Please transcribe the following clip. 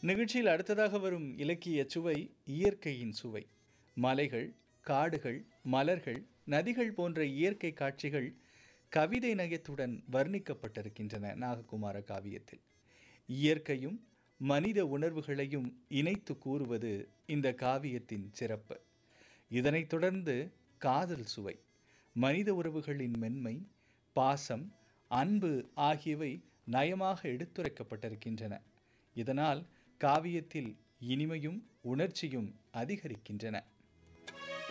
நிகழ்ச்சியில் அடுத்ததாக வரும் இலக்கிய சுவை இயற்கையின் சுவை மலைகள் காடுகள் மலர்கள் நதிகள் போன்ற இயற்கை காட்சிகள் கவிதை நயத்துடன் வர்ணிக்கப்பட்டிருக்கின்றன நாககுமார காவியத்தில் இயற்கையும் மனித உணர்வுகளையும் இணைத்து கூறுவது இந்த காவியத்தின் சிறப்பு இதனைத் தொடர்ந்து காதல் சுவை மனித உறவுகளின் மென்மை பாசம் அன்பு ஆகியவை நயமாக எடுத்துரைக்கப்பட்டிருக்கின்றன இதனால் காவியத்தில் இனிமையும் உணர்ச்சியும் அதிகரிக்கின்றன